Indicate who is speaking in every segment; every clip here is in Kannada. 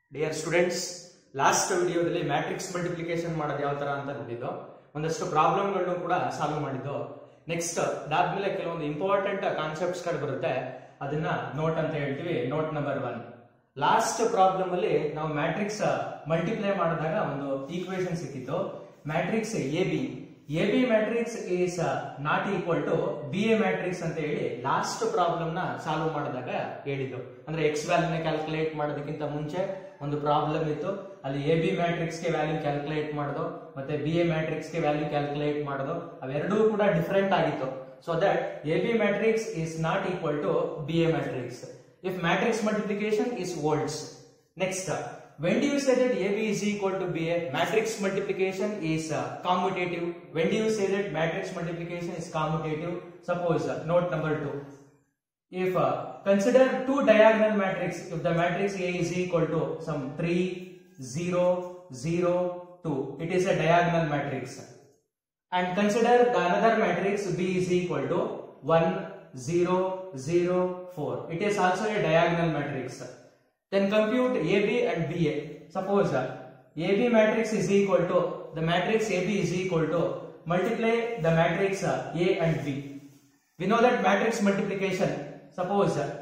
Speaker 1: ಡಿಯರ್ ಸ್ಟೂಡೆಂಟ್ಸ್ ಲಾಸ್ಟ್ ವಿಡಿಯೋದಲ್ಲಿ ಮ್ಯಾಟ್ರಿಕ್ಸ್ ಮಲ್ಟಿಪ್ಲಿಕೇಶನ್ ಮಾಡೋದು ಯಾವ ತರ ಅಂತ ನೋಡಿದ್ದು ಒಂದಷ್ಟು ಪ್ರಾಬ್ಲಮ್ಗಳನ್ನು ಕೂಡ ಸಾಲ್ವ್ ಮಾಡಿದ್ದು ನೆಕ್ಸ್ಟ್ ಅದಾದ್ಮೇಲೆ ಕೆಲವೊಂದು ಇಂಪಾರ್ಟೆಂಟ್ ಕಾನ್ಸೆಪ್ಟ್ಸ್ ಗಳು ಬರುತ್ತೆ ಅದನ್ನ ನೋಟ್ ಅಂತ ಹೇಳ್ತೀವಿ note number one last problem ಅಲ್ಲಿ ನಾವು ಮ್ಯಾಟ್ರಿಕ್ಸ್ ಮಲ್ಟಿಪ್ಲೈ ಮಾಡಿದಾಗ ಒಂದು ಈಕ್ವೇಶನ್ ಸಿಕ್ಕಿತ್ತು matrix A B A B matrix is not equal to B A matrix ಅಂತ ಹೇಳಿ ಲಾಸ್ಟ್ ಪ್ರಾಬ್ಲಮ್ ನ ಸಾಲ್ವ್ ಮಾಡಿದಾಗ ಹೇಳಿದ್ದು ಅಂದ್ರೆ ಎಕ್ಸ್ ವ್ಯಾಲ್ಯೂನ ಕ್ಯಾಲ್ಕುಲೇಟ್ ಮಾಡೋದಕ್ಕಿಂತ ಮುಂಚೆ ಒಂದು ಪ್ರಾಬ್ಲಮ್ ಇತ್ತು ಅಲ್ಲಿ ಎ ಬಿ ಮ್ಯಾಟ್ರಿಕ್ಸ್ ಗೆ ವ್ಯಾಲ್ಯೂ ಕ್ಯಾಲ್ಕುಲೇಟ್ ಮಾಡೋದು ಮತ್ತೆ ಬಿ ಎ ಮ್ಯಾಟ್ರಿಕ್ಸ್ ಗೆ ವ್ಯಾಲ್ಯೂ ಕ್ಯಾಲ್ಕುಲೇಟ್ ಮಾಡೋದು ಅವೆರಡೂ ಕೂಡ ಡಿಫರೆಂಟ್ ಆಗಿತ್ತು so that A B matrix is not equal to B A matrix if matrix multiplication is holds next when do you say that AB is equal to BA? Matrix multiplication is uh, commutative. When do you say that matrix multiplication is commutative? Suppose uh, note number two. If uh, consider two diagonal matrix, if the matrix A is equal to some 3, 0, 0, 2, it is a diagonal matrix. And consider the another matrix B is equal to 1, 0, 0, 4. It is also a diagonal matrix. Then compute AB and BA. Suppose uh, AB matrix is equal to the matrix AB is equal to multiply the matrix uh, A and B. We know that matrix multiplication. Suppose uh,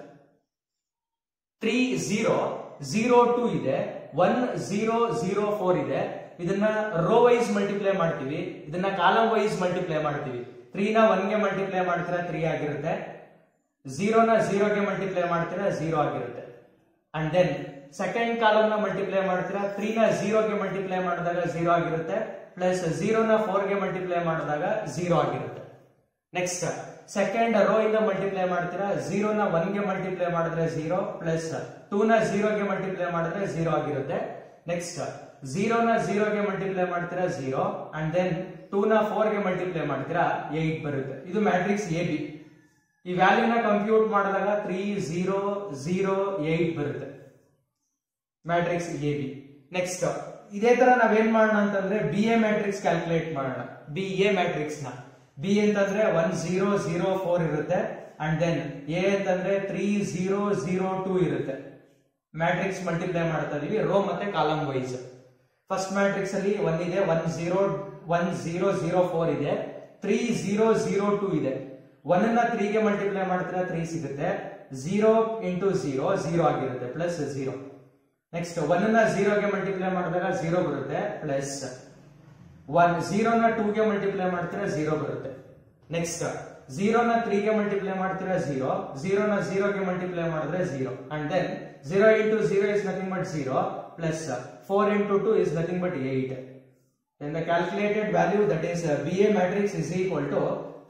Speaker 1: 3 0 0 2 ಇದೆ 1 0 0 4 ಇದೆ ಇದನ್ನ ರೋ ವೈಸ್ ಮಲ್ಟಿಪ್ಲೈ ಮಾಡ್ತೀವಿ ಇದನ್ನ ಕಾಲಮ್ ವೈಸ್ ಮಲ್ಟಿಪ್ಲೈ ಮಾಡ್ತೀವಿ 3 ನ 1 ಗೆ ಮಲ್ಟಿಪ್ಲೈ ಮಾಡ್ತೀರಾ 3 ಆಗಿರುತ್ತೆ 0 ನ 0 ಗೆ ಮಲ್ಟಿಪ್ಲೈ ಮಾಡ್ತೀರಾ 0 ಆಗಿರುತ್ತೆ ಅಂಡ್ ದೆನ್ ಸೆಕೆಂಡ್ ಕಾಲಮ್ ನ ಮಲ್ಟಿಪ್ಲೈ ಮಾಡ್ತೀರಾ ತ್ರೀ ನ ಜೀರೋ ಗೆ ಮಲ್ಟಿಪ್ಲೈ ಮಾಡಿದಾಗ ಜೀರೋ ಆಗಿರುತ್ತೆ ಪ್ಲಸ್ ಜೀರೋ ನ ಫೋರ್ ಗೆ ಮಲ್ಟಿಪ್ಲೈ ಮಾಡಿದಾಗ ಜೀರೋ ಆಗಿರುತ್ತೆ ನೆಕ್ಸ್ಟ್ ಸೆಕೆಂಡ್ ರೋ ಇಂದ ಮಲ್ಟಿಪ್ಲೈ ಮಾಡ್ತೀರಾ ಜೀರೋ ನ ಒನ್ ಗೆ ಮಲ್ಟಿಪ್ಲೈ ಮಾಡಿದ್ರೆ ಜೀರೋ ಪ್ಲಸ್ ಟೂ ನ ಜೀರೋ ಗೆ ಮಲ್ಟಿಪ್ಲೈ ಮಾಡಿದ್ರೆ ಜೀರೋ ಆಗಿರುತ್ತೆ ನೆಕ್ಸ್ಟ್ ಜೀರೋ ನ ಜೀರೋ ಗೆ ಮಲ್ಟಿಪ್ಲೈ ಮಾಡ್ತೀರಾ ಜೀರೋ ಅಂಡ್ ದೆನ್ ಟೂ ನ ಫೋರ್ ಗೆ ಮಲ್ಟಿಪ್ಲೈ ಮಾಡ್ತೀರಾ ಏಟ್ ಬರುತ್ತೆ ಇದು ಮ್ಯಾಟ್ರಿಕ್ಸ್ ಎ ಬಿ ಈ ವ್ಯಾಲ್ಯೂನ ಕಂಪ್ಯೂಟ್ ಮಾಡಿದಾಗ ತ್ರೀ ಜೀರೋ ಜೀರೋ ಏಟ್ ಬರುತ್ತೆ ಮ್ಯಾಟ್ರಿಕ್ಸ್ ಎ ಬಿ ನೆಕ್ಸ್ಟ್ ಇದೇ ತರ ನಾವೇನ್ ಮಾಡೋಣ ಅಂತಂದ್ರೆ ಬಿ ಎ ಮ್ಯಾಟ್ರಿಕ್ಸ್ ಕ್ಯಾಲ್ಕುಲೇಟ್ ಮಾಡೋಣ ಬಿ ಎ ಮ್ಯಾಟ್ರಿಕ್ಸ್ ನ ಬಿ ಅಂತಂದ್ರೆ ಒನ್ ಜೀರೋ ಜೀರೋ ಫೋರ್ ಇರುತ್ತೆ ಅಂಡ್ ದೆನ್ ಎ ಅಂತಂದ್ರೆ ತ್ರೀ ಜೀರೋ ಜೀರೋ ಟೂ ಇರುತ್ತೆ ಮ್ಯಾಟ್ರಿಕ್ಸ್ ಮಲ್ಟಿಪ್ಲೈ ಮಾಡ್ತಾ ಇದೀವಿ ರೋ ಮತ್ತೆ ಕಾಲಮ್ ವೈಸ್ ಫಸ್ಟ್ ಮ್ಯಾಟ್ರಿಕ್ಸ್ ಅಲ್ಲಿ ಒನ್ ಇದೆ one zero one zero zero four ಇದೆ ತ್ರೀ ಜೀರೋ ಜೀರೋ ಟೂ ಇದೆ ಒನ್ ನ ತ್ರೀ ಗೆ ಮಲ್ಟಿಪ್ಲೈ ಮಾಡ್ತೀರಾ ತ್ರೀ ಸಿಗುತ್ತೆ ಜೀರೋ ಇಂಟು ಜೀರೋ ಜೀರೋ ಆಗಿರುತ್ತೆ ಪ್ಲಸ್ ಜೀರೋ ನೆಕ್ಸ್ಟ್ ಒನ್ ನ ಜೀರೋ ಗೆ ಮಲ್ಟಿಪ್ಲೈ ಮಾಡಿದಾಗ ಜೀರೋ ಬರುತ್ತೆ ಪ್ಲಸ್ ಒನ್ ಜೀರೋ ನ ಟೂ ಗೆ ಮಲ್ಟಿಪ್ಲೈ ಮಾಡ್ತೀರಾ ಜೀರೋ ಬರುತ್ತೆ ನೆಕ್ಸ್ಟ್ ಜೀರೋ ನ ತ್ರೀ ಗೆ ಮಲ್ಟಿಪ್ಲೈ ಮಾಡ್ತೀರಾ ಜೀರೋ ಜೀರೋ ನ ಜೀರೋ ಗೆ ಮಲ್ಟಿಪ್ಲೈ ಮಾಡಿದ್ರೆ zero and then zero into zero is nothing but zero plus four into two is nothing but eight then the calculated value that is uh, BA matrix is equal to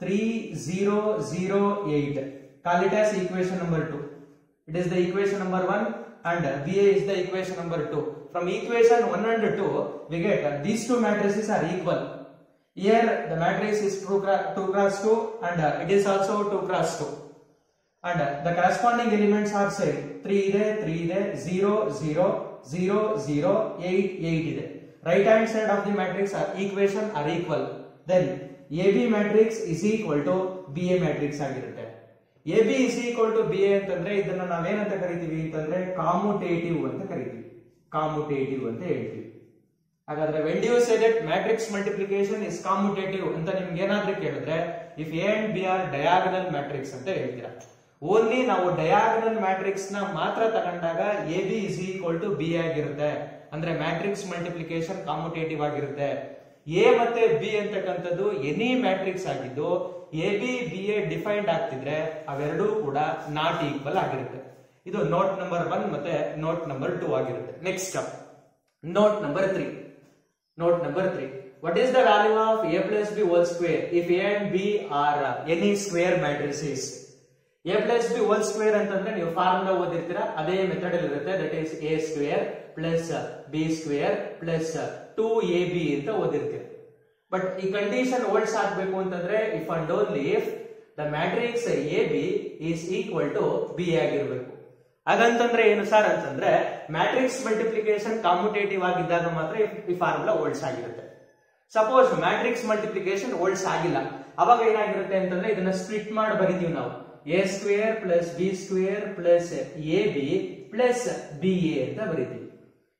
Speaker 1: 3008. Call it as equation number 2. It is the equation number 1 and uh, BA is the equation number 2. From equation 1 and 2, we get uh, these two matrices are equal. Here the matrix is 2 cross 2, cross 2 and uh, it is also 2 cross 2. And uh, the corresponding elements are same. 3 ಇದೆ 3 ಇದೆ 0 0 0 0 8 8 ಇದೆ right hand side of the matrix are equation are equal then AB matrix is equal to BA matrix ಆಗಿರುತ್ತೆ AB is equal to BA ಅಂತಂದ್ರೆ ಇದನ್ನ ನಾವೇನಂತ ಕರಿತೀವಿ ಅಂತಂದ್ರೆ ಕಾಮುಟೇಟಿವ್ ಅಂತ ಕರಿತೀವಿ ಕಾಮುಟೇಟಿವ್ ಅಂತ ಹೇಳ್ತೀವಿ ಹಾಗಾದ್ರೆ when do you say that matrix multiplication is commutative ಅಂತ ನಿಮ್ಗೆ ಏನಾದ್ರೂ ಕೇಳಿದ್ರೆ if A and B are diagonal matrix ಅಂತ ಹೇಳ್ತೀರಾ ಓನ್ಲಿ ನಾವು ಡಯಾಗನಲ್ ಮ್ಯಾಟ್ರಿಕ್ಸ್ ನ ಮಾತ್ರ ತಗೊಂಡಾಗ A B is equal to B ಆಗಿರುತ್ತೆ ಅಂದ್ರೆ ಮ್ಯಾಟ್ರಿಕ್ಸ್ ಮಲ್ಟಿಪ್ಲಿಕೇಶನ್ ಕಾಮುಟೇಟಿವ್ ಆಗಿರುತ್ತೆ ಎ ಮತ್ತೆ ಬಿ ಅಂತಕ್ಕಂಥದ್ದು ಎನಿ ಮ್ಯಾಟ್ರಿಕ್ಸ್ ಆಗಿದ್ದು A B B A defined ಆಗ್ತಿದ್ರೆ ಅವೆರಡೂ ಕೂಡ ನಾಟ್ ಈಕ್ವಲ್ ಆಗಿರುತ್ತೆ ಇದು ನೋಟ್ ನಂಬರ್ ಒನ್ ಮತ್ತೆ ನೋಟ್ ನಂಬರ್ ಟೂ ಆಗಿರುತ್ತೆ next note number three note number three what is the value of a plus b whole square if a and b are uh, any square matrices a plus b whole square ಅಂತಂದ್ರೆ ನೀವು ಫಾರ್ಮುಲಾ ಓದಿರ್ತೀರಾ ಅದೇ ಮೆಥಡ್ ಅಲ್ಲಿ ಇರುತ್ತೆ that is a square plus B square plus two A B ಅಂತ ಓದಿರ್ತೀರ ಬಟ್ ಈ ಕಂಡೀಷನ್ ಓಲ್ಡ್ಸ್ ಆಗ್ಬೇಕು ಅಂತಂದ್ರೆ if and only if the matrix A B is equal to B ಆಗಿರ್ಬೇಕು ಹಾಗಂತಂದ್ರೆ ಏನು ಸರ್ ಅಂತಂದ್ರೆ ಮ್ಯಾಟ್ರಿಕ್ಸ್ ಮಲ್ಟಿಪ್ಲಿಕೇಶನ್ ಕಾಂಪಿಟೇಟಿವ್ ಆಗಿದ್ದಾಗ ಮಾತ್ರ ಈ ಫಾರ್ಮುಲಾ ಓಲ್ಡ್ಸ್ ಆಗಿರುತ್ತೆ ಸಪೋಸ್ ಮ್ಯಾಟ್ರಿಕ್ಸ್ ಮಲ್ಟಿಪ್ಲಿಕೇಶನ್ ಓಲ್ಡ್ಸ್ ಆಗಿಲ್ಲ ಅವಾಗ ಏನಾಗಿರುತ್ತೆ ಅಂತಂದ್ರೆ ಇದನ್ನ ಸ್ಪ್ಲಿಟ್ ಮಾಡಿ ಬರಿತೀವಿ ನಾವು A square plus B square plus A B plus B A ಅಂತ ಬರಿತೀವಿ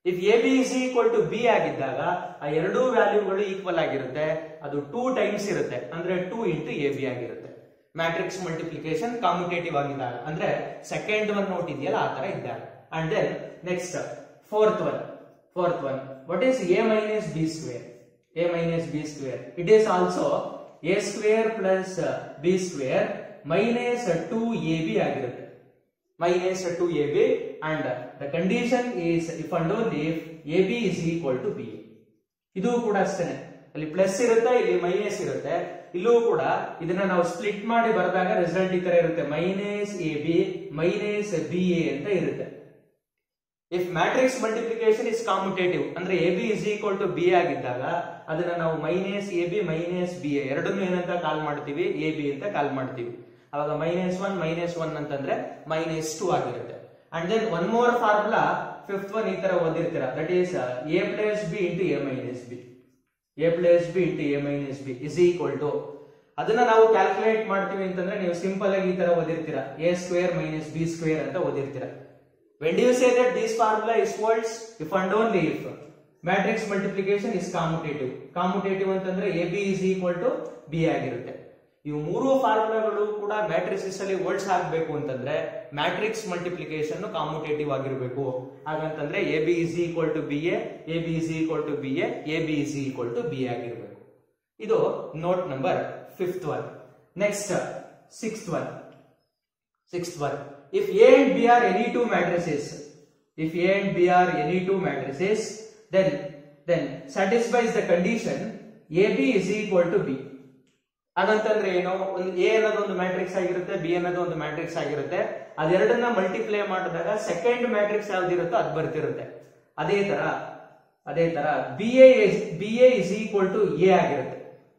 Speaker 1: if A B is equal to B ಆಗಿದ್ದಾಗ ಆ ಎರಡೂ ವ್ಯಾಲ್ಯೂಗಳು ಈಕ್ವಲ್ ಆಗಿರುತ್ತೆ ಅದು ಟೂ ಟೈಮ್ಸ್ ಇರುತ್ತೆ ಅಂದ್ರೆ ಟೂ ಇಂಟು ಎ ಬಿ ಆಗಿರುತ್ತೆ ಮ್ಯಾಟ್ರಿಕ್ಸ್ ಮಲ್ಟಿಪ್ಲಿಕೇಶನ್ ಕಾಮ್ಯುಟೇಟಿವ್ ಆಗಿದ್ದಾಗ ಅಂದ್ರೆ ಸೆಕೆಂಡ್ ಒನ್ ನೋಟ್ ಇದೆಯಲ್ಲ ಆ ತರ ಇದ್ದಾಗ and then next fourth one fourth one what is A minus B square A minus B square it is also A square plus B square minus two A B ಆಗಿರುತ್ತೆ minus 2ab and the condition is if and only if ab is equal to ba ಇದು ಕೂಡ ಅಷ್ಟೇನೆ ಅಲ್ಲಿ ಪ್ಲಸ್ ಇರುತ್ತೆ ಇಲ್ಲಿ ಮೈನಸ್ ಇರುತ್ತೆ ಇಲ್ಲೂ ಕೂಡ ಇದನ್ನ ನಾವು ಸ್ಪ್ಲಿಟ್ ಮಾಡಿ ಬರೆದಾಗ ರಿಸಲ್ಟ್ ಈ ತರ ಇರುತ್ತೆ minus A B minus B A ಅಂತ ಇರುತ್ತೆ if matrix multiplication is commutative ಅಂದ್ರೆ A B is equal to B ಆಗಿದ್ದಾಗ ಅದನ್ನ ನಾವು minus A B minus B A ಎರಡನ್ನೂ ಏನಂತ ಕಾಲ್ ಮಾಡ್ತೀವಿ ಎ ಬಿ ಅಂತ ಕಾಲ್ ಮಾಡ್ತೀವಿ ಅವಾಗ ಮೈನಸ್ ಒನ್ ಮೈನಸ್ ಒನ್ ಅಂತಂದ್ರೆ ಮೈನಸ್ ಟೂ ಆಗಿರುತ್ತೆ and then one more formula fifth one ಈ ತರ ಓದಿರ್ತೀರಾ that is A plus B into A minus B A plus B into A minus B is equal to ಅದನ್ನ ನಾವು ಕ್ಯಾಲ್ಕುಲೇಟ್ ಮಾಡ್ತೀವಿ ಅಂತಂದ್ರೆ ನೀವು ಸಿಂಪಲ್ ಆಗಿ ಈ ತರ ಓದಿರ್ತೀರಾ A square minus B square ಅಂತ ಓದಿರ್ತೀರಾ when you say that this formula is holds if and only if matrix multiplication is commutative commutative ಅಂತಂದ್ರೆ A B is equal to B ಆಗಿರುತ್ತೆ ಇವು ಮೂರು ಫಾರ್ಮುಲಾಗಳು ಕೂಡ ಮ್ಯಾಟ್ರಿಕ್ಸ್ ಅಲ್ಲಿ ವರ್ಡ್ಸ್ ಹಾಕ್ಬೇಕು ಅಂತಂದ್ರೆ ಮ್ಯಾಟ್ರಿಕ್ಸ್ ಮಲ್ಟಿಪ್ಲಿಕೇಶನ್ ಕಾಮ್ಯುಟೇಟಿವ್ ಆಗಿರಬೇಕು ಹಾಗಂತಂದ್ರೆ A B is equal to B A B is equal to B A B is equal to B ಆಗಿರಬೇಕು ಇದು note number fifth one next sixth one sixth one if A and B are any two matrices if A and B are any two matrices then then satisfies the condition A B is equal to B ಹಾಗಂತಂದ್ರೆ ಏನು ಒಂದು ಎ ಅನ್ನೋದು ಒಂದು ಮ್ಯಾಟ್ರಿಕ್ಸ್ ಆಗಿರುತ್ತೆ ಬಿ ಅನ್ನೋದು ಒಂದು ಮ್ಯಾಟ್ರಿಕ್ಸ್ ಆಗಿರುತ್ತೆ ಅದೆರಡನ್ನ ಮಲ್ಟಿಪ್ಲೈ ಮಾಡಿದಾಗ ಸೆಕೆಂಡ್ ಮ್ಯಾಟ್ರಿಕ್ಸ್ ಯಾವ್ದಿರುತ್ತೋ ಅದು ಬರ್ತಿರುತ್ತೆ ಅದೇ ತರ ಅದೇ ತರ B A B A is equal to A ಆಗಿರುತ್ತೆ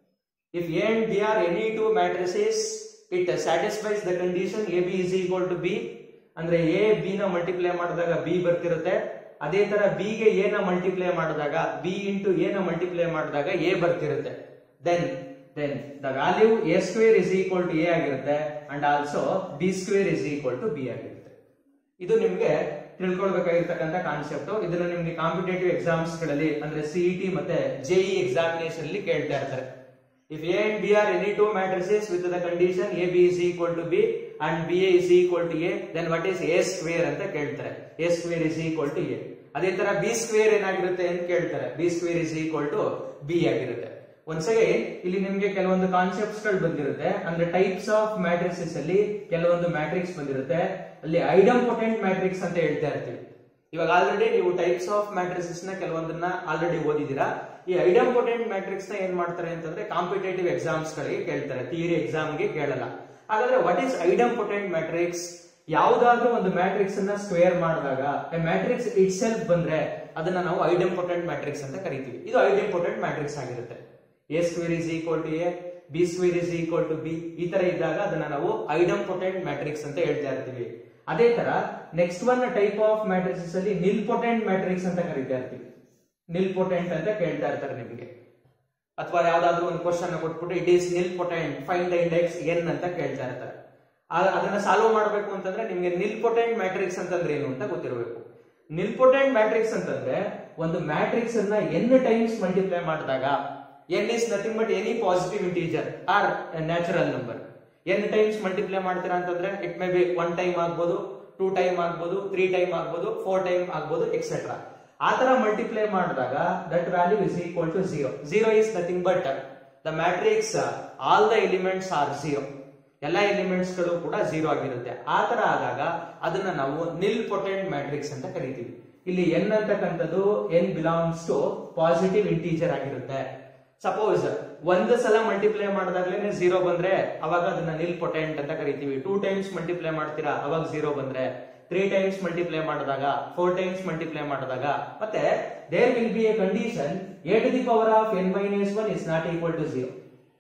Speaker 1: if A and B are any two matrices it satisfies the condition A B is equal to B ಅಂದ್ರೆ ಎ ಬಿ ನ ಮಲ್ಟಿಪ್ಲೈ ಮಾಡಿದಾಗ ಬಿ ಬರ್ತಿರುತ್ತೆ ಅದೇ ತರ ಬಿ ಗೆ ಎ ನ ಮಲ್ಟಿಪ್ಲೈ ಮಾಡಿದಾಗ ಬಿ ಇಂಟು ಎ ನ ಮಲ್ಟಿಪ್ಲೈ ಮಾಡಿದಾಗ ಎ ಬರ್ತಿರುತ್ತೆ then then the value A square is equal to A ಆಗಿರುತ್ತೆ and also B square is equal to B ಆಗಿರುತ್ತೆ ಇದು ನಿಮ್ಗೆ ತಿಳ್ಕೊಳ್ಬೇಕಾಗಿರ್ತಕ್ಕಂಥ ಕಾನ್ಸೆಪ್ಟ್ ಇದನ್ನ ನಿಮ್ಗೆ ಕಾಂಪಿಟೇಟಿವ್ ಎಕ್ಸಾಮ್ಸ್ ಗಳಲ್ಲಿ ಅಂದ್ರೆ ಸಿಇಟಿ ಮತ್ತೆ ಜೆಇ ಎಕ್ಸಾಮಿನೇಷನ್ ಅಲ್ಲಿ ಕೇಳ್ತಾ ಇರ್ತಾರೆ if A and B are any two matrices with the condition A B is equal to B and B A is equal to A then what is A square ಅಂತ ಕೇಳ್ತಾರೆ A square is equal to A ಅದೇ ತರ ಬಿ ಸ್ಕ್ವೇರ್ ಏನಾಗಿರುತ್ತೆ ಅಂತ ಕೇಳ್ತಾರೆ B square is equal to B ಆಗಿರುತ್ತೆ ಒಂದ್ಸರಿ ಇಲ್ಲಿ ನಿಮ್ಗೆ ಕೆಲವೊಂದು ಕಾನ್ಸೆಪ್ಟ್ಸ್ ಗಳು ಬಂದಿರುತ್ತೆ ಅಂದ್ರೆ ಟೈಪ್ಸ್ ಆಫ್ ಮ್ಯಾಟ್ರಿಕ್ಸಸ್ ಅಲ್ಲಿ ಕೆಲವೊಂದು ಮ್ಯಾಟ್ರಿಕ್ಸ್ ಬಂದಿರುತ್ತೆ ಅಲ್ಲಿ ಐಡಮ್ ಪೊಟೆಂಟ್ ಮ್ಯಾಟ್ರಿಕ್ಸ್ ಅಂತ ಹೇಳ್ತಾ ಇರ್ತೀವಿ ಇವಾಗ ಆಲ್ರೆಡಿ ನೀವು ಟೈಪ್ಸ್ ಆಫ್ ಮ್ಯಾಟ್ರಿಸಸ್ ನ ಕೆಲವೊಂದನ್ನ ಆಲ್ರೆಡಿ ಓದಿದ್ದೀರಾ ಈ ಐಡಮ್ ಪೊಟೆಂಟ್ ಮ್ಯಾಟ್ರಿಕ್ಸ್ ನ ಏನ್ ಮಾಡ್ತಾರೆ ಅಂತಂದ್ರೆ ಕಾಂಪಿಟೇಟಿವ್ ಎಕ್ಸಾಮ್ಸ್ ಗಳಿಗೆ ಕೇಳ್ತಾರೆ ಥಿಯರಿ ಎಕ್ಸಾಮ್ ಗೆ ಕೇಳಲ್ಲ ಹಾಗಾದ್ರೆ what is idempotent matrix ಯಾವ್ದಾದ್ರೂ ಒಂದು ಮ್ಯಾಟ್ರಿಕ್ಸ್ ಅನ್ನ ಸ್ಕ್ವೇರ್ ಮಾಡಿದಾಗ ಮ್ಯಾಟ್ರಿಕ್ಸ್ ಇಟ್ ಸೆಲ್ಫ್ ಬಂದ್ರೆ ಅದನ್ನ ನಾವು ಐಡಮ್ ಪೊಟೆಂಟ್ ಮ್ಯಾಟ್ರಿಕ್ಸ್ ಅಂತ ಕರಿತೀವಿ ಇದು ಐಡಮ್ ಪೊಟೆಂಟ್ ಮ್ಯಾಟ್ರಿಕ್ಸ್ ಆಗಿರುತ್ತೆ A square is equal to A B square is equal to B ಈ ತರ ಇದ್ದಾಗ ಅದನ್ನ ನಾವು ಐಡಮ್ ಪೊಟೆಂಟ್ ಮ್ಯಾಟ್ರಿಕ್ಸ್ ಅಂತ ಹೇಳ್ತಾ ಇರ್ತೀವಿ ಅದೇ ತರ next one type of matrix ಅಲ್ಲಿ ನಿಲ್ ಪೊಟೆಂಟ್ ಮ್ಯಾಟ್ರಿಕ್ಸ್ ಅಂತ ಕರಿತಾ ಇರ್ತೀವಿ ನಿಲ್ ಪೊಟೆಂಟ್ ಅಂತ ಕೇಳ್ತಾ ಇರ್ತಾರೆ ನಿಮಗೆ ಅಥವಾ ಯಾವ್ದಾದ್ರು ಒಂದು ಕ್ವಶನ್ ಕೊಟ್ಬಿಟ್ಟು it is nilpotent find the index N ಅಂತ ಕೇಳ್ತಾ ಇರ್ತಾರೆ ಆ- ಅದನ್ನ ಸಾಲ್ವ್ ಮಾಡಬೇಕು ಅಂತಂದ್ರೆ ನಿಮ್ಗೆ ನಿಲ್ ಪೊಟೆಂಟ್ ಮ್ಯಾಟ್ರಿಕ್ಸ್ ಅಂತಂದ್ರೆ ಏನು ಅಂತ ಗೊತ್ತಿರಬೇಕು ನಿಲ್ ಪೊಟೆಂಟ್ ಮ್ಯಾಟ್ರಿಕ್ಸ್ ಅಂತಂದ್ರೆ ಒಂದು ಮ್ಯಾಟ್ರಿಕ್ಸ್ ಅನ್ನ ಎನ್ ಟೈಮ್ಸ್ ಮಲ್ಟಿಪ್ಲೈ ಮಾಡಿದಾಗ N is nothing but any positive integer or natural number N times multiply ಮಾಡ್ತೀರಾ ಅಂತಂದ್ರೆ it may be one time ಆಗ್ಬೋದು ಟೂ ಟೈಮ್ ಆಗ್ಬೋದು ತ್ರೀ ಟೈಮ್ ಆಗ್ಬೋದು ಫೋರ್ ಟೈಮ್ ಆಗ್ಬೋದು ಎಕ್ಸೆಟ್ರಾ ಆ ತರ ಮಲ್ಟಿಪ್ಲೈ ಮಾಡಿದಾಗ that value is equal to zero zero is nothing but the matrix all the elements are zero ಎಲ್ಲ ಎಲಿಮೆಂಟ್ಸ್ ಗಳು ಕೂಡ ಜೀರೋ ಆಗಿರುತ್ತೆ ಆ ತರ ಆದಾಗ ಅದನ್ನ ನಾವು ನಿಲ್ ಪೊಟೆಂಟ್ ಮ್ಯಾಟ್ರಿಕ್ಸ್ ಅಂತ ಕರಿತೀವಿ ಇಲ್ಲಿ ಎನ್ ಅಂತಕ್ಕಂಥದ್ದು N belongs to positive integer ಆಗಿರುತ್ತೆ ಸಪೋಸ್ ಒಂದು ಸಲ ಮಲ್ಟಿಪ್ಲೈ ಮಾಡಿದಾಗ್ಲೇನೆ ಜೀರೋ ಬಂದ್ರೆ ಅವಾಗ ಅದನ್ನ ನಿಲ್ ಪೊಟೆಂಟ್ ಅಂತ ಕರಿತೀವಿ ಟೂ ಟೈಮ್ಸ್ ಮಲ್ಟಿಪ್ಲೈ ಮಾಡ್ತೀರಾ ಅವಾಗ ಜೀರೋ ಬಂದ್ರೆ ತ್ರೀ ಟೈಮ್ಸ್ ಮಲ್ಟಿಪ್ಲೈ ಮಾಡಿದಾಗ ಫೋರ್ ಟೈಮ್ಸ್ ಮಲ್ಟಿಪ್ಲೈ ಮಾಡಿದಾಗ ಮತ್ತೆ there will be a condition A to the power of N minus one is not equal to zero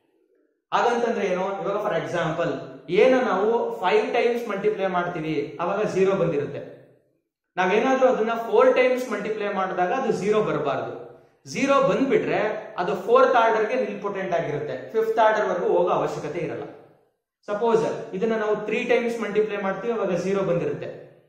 Speaker 1: ಹಾಗಂತಂದ್ರೆ ಏನು ಇವಾಗ ಫಾರ್ ಎಕ್ಸಾಂಪಲ್ ಏನು ನಾವು ಫೈವ್ ಟೈಮ್ಸ್ ಮಲ್ಟಿಪ್ಲೈ ಮಾಡ್ತೀವಿ ಅವಾಗ ಜೀರೋ ಬಂದಿರುತ್ತೆ ನಾವೇನಾದ್ರೂ ಅದನ್ನ ಫೋರ್ ಟೈಮ್ಸ್ ಮಲ್ಟಿಪ್ಲೈ ಮಾಡಿದಾಗ ಅದು ಜೀರೋ ಬರಬಾರ್ದು ಜೀರೋ ಬಂದ್ಬಿಟ್ರೆ ಅದು ಫೋರ್ತ್ ಆರ್ಡರ್ಗೆ ನಿಲ್ಪೊಟೆಂಟ್ ಆಗಿರುತ್ತೆ ಫಿಫ್ತ್ ಆರ್ಡರ್ ವರೆಗೂ ಹೋಗೋ ಅವಶ್ಯಕತೆ ಇರಲ್ಲ ಸಪೋಸ್ ಇದನ್ನ ನಾವು ತ್ರೀ ಟೈಮ್ಸ್ ಮಲ್ಟಿಪ್ಲೈ ಮಾಡ್ತೀವಿ ಅವಾಗ ಜೀರೋ ಬಂದಿರುತ್ತೆ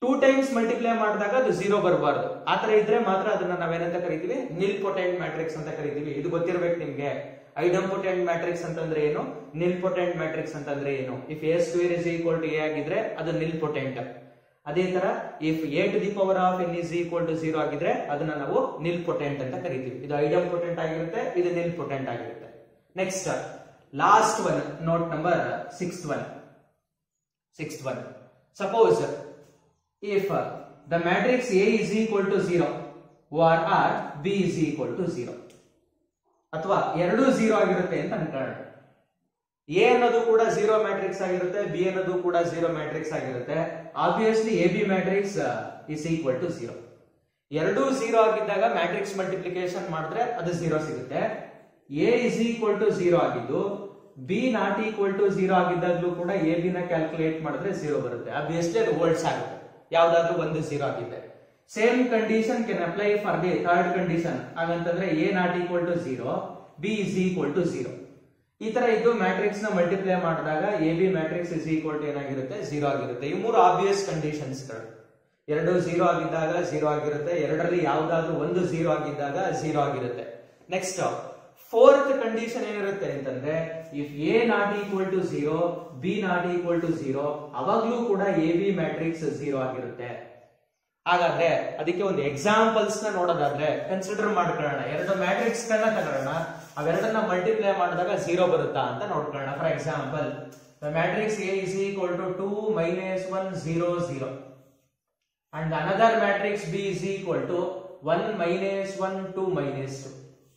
Speaker 1: ಟೂ ಟೈಮ್ಸ್ ಮಲ್ಟಿಪ್ಲೈ ಮಾಡಿದಾಗ ಅದು ಝೀರೋ ಬರಬಾರ್ದು ಆತರ ಇದ್ರೆ ಮಾತ್ರ ಅದನ್ನ ನಾವೇನಂತ ಕರಿತೀವಿ ನಿಲ್ ಪೊಟೆಂಟ್ ಮ್ಯಾಟ್ರಿಕ್ಸ್ ಅಂತ ಕರಿತೀವಿ ಇದು ಗೊತ್ತಿರ್ಬೇಕು ನಿಮ್ಗೆ ಐಡಮ್ ಪೊಟೆಂಟ್ ಮ್ಯಾಟ್ರಿಕ್ಸ್ ಅಂತಂದ್ರೆ ಏನು ನಿಲ್ ಪೊಟೆಂಟ್ ಮ್ಯಾಟ್ರಿಕ್ಸ್ ಅಂತಂದ್ರೆ ಏನು if A square is equal to A ಆಗಿದ್ರೆ ಅದು ನಿಲ್ ಪೊಟೆಂಟ್ ಅದೇ ತರ if A to the power of N is equal to zero ಆಗಿದ್ರೆ ಅದನ್ನ ನಾವು ನಿಲ್ ಪೊಟೆಂಟ್ ಅಂತ ಕರಿತೀವಿ ಇದು ಐಡಮ್ ಪೊಟೆಂಟ್ ಆಗಿರುತ್ತೆ ಇದು ನಿಲ್ ಪೊಟೆಂಟ್ ಆಗಿರುತ್ತೆ next last one note number six one sixth one suppose if uh, the matrix A is equal to 0 or R B is equal to 0 ಅಥವಾ ಎರಡೂ ಝೀರೋ ಆಗಿರುತ್ತೆ ಅಂತ ಅನ್ಕೊಳ್ಳೋಣ ಎ ಅನ್ನೋದು ಕೂಡ ಝೀರೋ ಮ್ಯಾಟ್ರಿಕ್ಸ್ ಆಗಿರುತ್ತೆ ಬಿ ಅನ್ನೋದು ಕೂಡ ಝೀರೋ ಮ್ಯಾಟ್ರಿಕ್ಸ್ ಆಗಿರುತ್ತೆ obviously A B matrix is equal to zero ಎರಡೂ ಝೀರೋ ಆಗಿದ್ದಾಗ ಮ್ಯಾಟ್ರಿಕ್ಸ್ ಮಲ್ಟಿಪ್ಲಿಕೇಶನ್ ಮಾಡಿದ್ರೆ ಅದು ಝೀರೋ ಸಿಗುತ್ತೆ A is equal to zero ಆಗಿದ್ದು B not equal to zero ಆಗಿದ್ದಾಗ್ಲೂ ಕೂಡ ಎ ಬಿ ನ ಕ್ಯಾಲ್ಕುಲೇಟ್ ಮಾಡಿದ್ರೆ ಝೀರೋ ಬರುತ್ತೆ ಆಬ್ವಿಯಸ್ಲಿ ಅದು ಹೋಲ್ಡ್ಸ್ ಆಗುತ್ತೆ ಯಾವ್ದಾದ್ರು ಒಂದು ಝೀರೋ ಆಗಿದೆ same condition can apply for the third condition ಹಾಗಂತಂದ್ರೆ A not equal to zero B is equal to zero ಈ ತರ ಇದು ಮ್ಯಾಟ್ರಿಕ್ಸ್ ನ ಮಲ್ಟಿಪ್ಲೈ ಮಾಡಿದಾಗ A B matrix is equal to ಏನಾಗಿರುತ್ತೆ ಝೀರೋ ಆಗಿರುತ್ತೆ ಈ ಮೂರು ಆಬ್ವಿಯಸ್ ಕಂಡೀಷನ್ಸ್ ಗಳು ಎರಡು ಝೀರೋ ಆಗಿದ್ದಾಗ ಝೀರೋ ಆಗಿರುತ್ತೆ ಎರಡರಲ್ಲಿ ಯಾವ್ದಾದ್ರು ಒಂದು ಝೀರೋ ಆಗಿದ್ದಾಗ ಝೀರೋ ಆಗಿರುತ್ತೆ ನೆಕ್ಸ್ಟ್ ಫೋರ್ತ್ ಕಂಡೀಷನ್ ಏನಿರುತ್ತೆ ಅಂತಂದ್ರೆ if A not equal to zero B not equal to zero ಅವಾಗ್ಲೂ ಕೂಡ ಎ ಬಿ ಮ್ಯಾಟ್ರಿಕ್ಸ್ ಝೀರೋ ಆಗಿರುತ್ತೆ ಹಾಗಾದ್ರೆ ಅದಕ್ಕೆ ಒಂದು ಎಕ್ಸಾಂಪಲ್ಸ್ ನ ನೋಡೋದಾದ್ರೆ ಕನ್ಸಿಡರ್ ಮಾಡ್ಕೊಳ್ಳೋಣ ಎರಡು ಮ್ಯಾಟ್ರಿಕ್ಸ್ ಗಳನ್ನ ತಗೊಳ್ಳೋಣ ಅವೆರಡನ್ನ ಮಲ್ಟಿಪ್ಲೈ ಮಾಡಿದಾಗ ಝೀರೋ ಬರುತ್ತಾ ಅಂತ ನೋಡ್ಕೊಳ್ಳೋಣ for example matrix A is equal to two minus one zero zero and another matrix B is equal to one minus one two minus two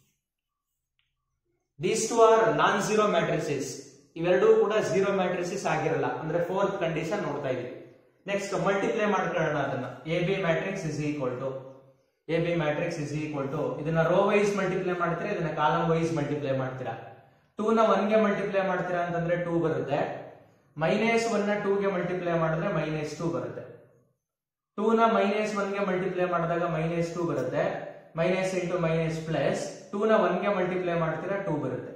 Speaker 1: these two are non zero matrices ಇವೆರಡೂ ಕೂಡ ಝೀರೋ ಮ್ಯಾಟ್ರಿಸಸ್ ಆಗಿರಲ್ಲ ಅಂದ್ರೆ ಫೋರ್ತ್ ಕಂಡೀಷನ್ ನೋಡ್ತಾ ಇದೀವಿ ನೆಕ್ಸ್ಟ್ ಮಲ್ಟಿಪ್ಲೈ ಮಾಡ್ಕೊಳ್ಳೋಣ ಅದನ್ನ A B matrix is equal to A B matrix is equal to ಇದನ್ನ ರೋ ವೈಸ್ ಮಲ್ಟಿಪ್ಲೈ ಮಾಡ್ತೀರಾ ಇದನ್ನ ಕಾಲಮ್ ವೈಸ್ ಮಲ್ಟಿಪ್ಲೈ ಮಾಡ್ತೀರಾ ಟೂ ನ ಒನ್ ಗೆ ಮಲ್ಟಿಪ್ಲೈ ಮಾಡ್ತೀರಾ ಅಂತಂದ್ರೆ ಟೂ ಬರುತ್ತೆ ಮೈನಸ್ ಒನ್ ನ ಟೂ ಗೆ ಮಲ್ಟಿಪ್ಲೈ ಮಾಡಿದ್ರೆ ಮೈನಸ್ ಟೂ ಬರುತ್ತೆ ಟೂ ನ ಮೈನಸ್ ಒನ್ ಗೆ ಮಲ್ಟಿಪ್ಲೈ ಮಾಡಿದಾಗ ಮೈನಸ್ ಟೂ ಬರುತ್ತೆ minus into minus plus two ನ ಒನ್ ಗೆ ಮಲ್ಟಿಪ್ಲೈ ಮಾಡ್ತೀರಾ ಟೂ ಬರುತ್ತೆ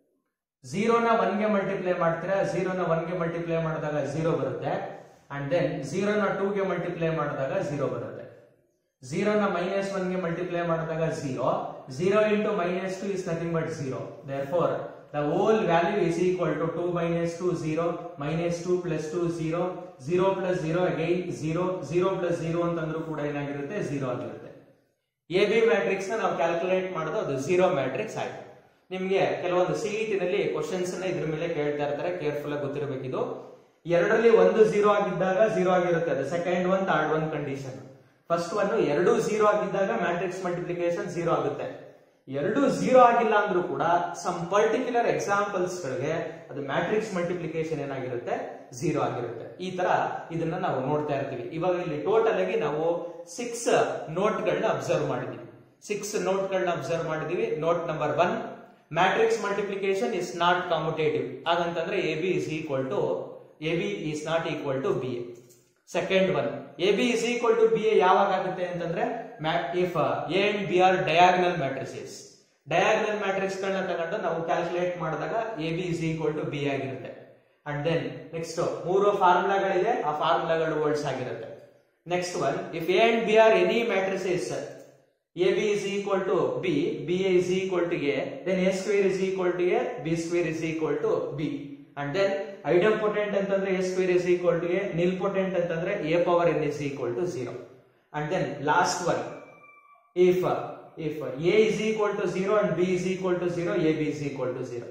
Speaker 1: ಝೀರೋನ ಒನ್ ಗೆ ಮಲ್ಟಿಪ್ಲೈ ಮಾಡ್ತೀರಾ ಝೀರೋನ ಒನ್ ಗೆ ಮಲ್ಟಿಪ್ಲೈ ಮಾಡಿದಾಗ ಝೀರೋ ಬರುತ್ತೆ ಅಂಡ್ ದೆನ್ ಝೀರೋನ ಟೂ ಗೆ ಮಲ್ಟಿಪ್ಲೈ ಮಾಡಿದಾಗ ಝೀರೋ ಬರುತ್ತೆ ಝೀರೋನ ಮೈನಸ್ ಒನ್ ಗೆ ಮಲ್ಟಿಪ್ಲೈ ಮಾಡಿದಾಗ zero zero into minus two is nothing but zero therefore the whole value is equal to two minus two zero minus two plus two zero zero plus zero again zero zero plus zero ಅಂತಂದ್ರೂ ಕೂಡ ಏನಾಗಿರುತ್ತೆ ಝೀರೋ ಆಗಿರುತ್ತೆ ಎ ಬಿ ಮ್ಯಾಟ್ರಿಕ್ಸ್ ನ ನಾವು ಕ್ಯಾಲ್ಕುಲೇಟ್ ಮಾಡೋದು ಅದು ಝೀರೋ ಮ್ಯಾಟ್ರಿಕ್ಸ್ ಆಯ್ತು ನಿಮ್ಗೆ ಕೆಲವೊಂದು ಸಿಇಟಿ ನಲ್ಲಿ ಕ್ವಶನ್ಸ್ ನ ಇದ್ರ ಮೇಲೆ ಕೇಳ್ತಾ ಇರ್ತಾರೆ ಕೇರ್ಫುಲ್ ಆಗಿ ಗೊತ್ತಿರಬೇಕಿದು ಎರಡರಲ್ಲಿ ಒಂದು ಝೀರೋ ಆಗಿದ್ದಾಗ ಝೀರೋ ಆಗಿರುತ್ತೆ ಅದು second one third one condition first one ಎರಡು ಝೀರೋ ಆಗಿದ್ದಾಗ ಮ್ಯಾಟ್ರಿಕ್ಸ್ ಮಲ್ಟಿಪ್ಲಿಕೇಶನ್ ಝೀರೋ ಆಗುತ್ತೆ ಎರಡು ಝೀರೋ ಆಗಿಲ್ಲ ಅಂದ್ರೂ ಕೂಡ ಸಮ್ ಪರ್ಟಿಕ್ಯುಲರ್ ಎಕ್ಸಾಂಪಲ್ಸ್ ಗಳಿಗೆ ಅದು ಮ್ಯಾಟ್ರಿಕ್ಸ್ ಮಲ್ಟಿಪ್ಲಿಕೇಶನ್ ಏನಾಗಿರುತ್ತೆ ಝೀರೋ ಆಗಿರುತ್ತೆ ಈ ತರ ಇದನ್ನ ನಾವು ನೋಡ್ತಾ ಇರ್ತೀವಿ ಇವಾಗ ಇಲ್ಲಿ ಟೋಟಲ್ ಆಗಿ ನಾವು ಸಿಕ್ಸ್ ನೋಟ್ ಗಳನ್ನ ಅಬ್ಸರ್ವ್ ಮಾಡಿದೀವಿ ಸಿಕ್ಸ್ ನೋಟ್ ಗಳನ್ನ ಅಬ್ಸರ್ವ್ ಮಾಡಿದೀವಿ note number one matrix multiplication is not competitive ಹಾಗಂತಂದ್ರೆ A B is equal to A B is not equal to B A second one A B is equal to B A ಯಾವಾಗ ಆಗುತ್ತೆ ಅಂತಂದ್ರೆ if A and B are diagonal matrices diagonal matrix ಗಳನ್ನ ತಗೊಂಡು ನಾವು ಕ್ಯಾಲ್ಕುಲೇಟ್ ಮಾಡಿದಾಗ A B is equal to B ಆಗಿರುತ್ತೆ ಅಂಡ್ ದೆನ್ ನೆಕ್ಸ್ಟ್ ಮೂರು ಫಾರ್ಮುಲಾಗಳಿದೆ ಆ ಫಾರ್ಮುಲಾಗಳು ವರ್ಡ್ಸ್ ಆಗಿರುತ್ತೆ next one if A and B are any matrices A B is equal to B B A is equal to A then A square is equal to A B square is equal to B and then idempotent ಅಂತಂದ್ರೆ A square is equal to A nilpotent ಅಂತಂದ್ರೆ A power N is equal to zero and then last one if if A is equal to zero and B is equal to zero A B is equal to zero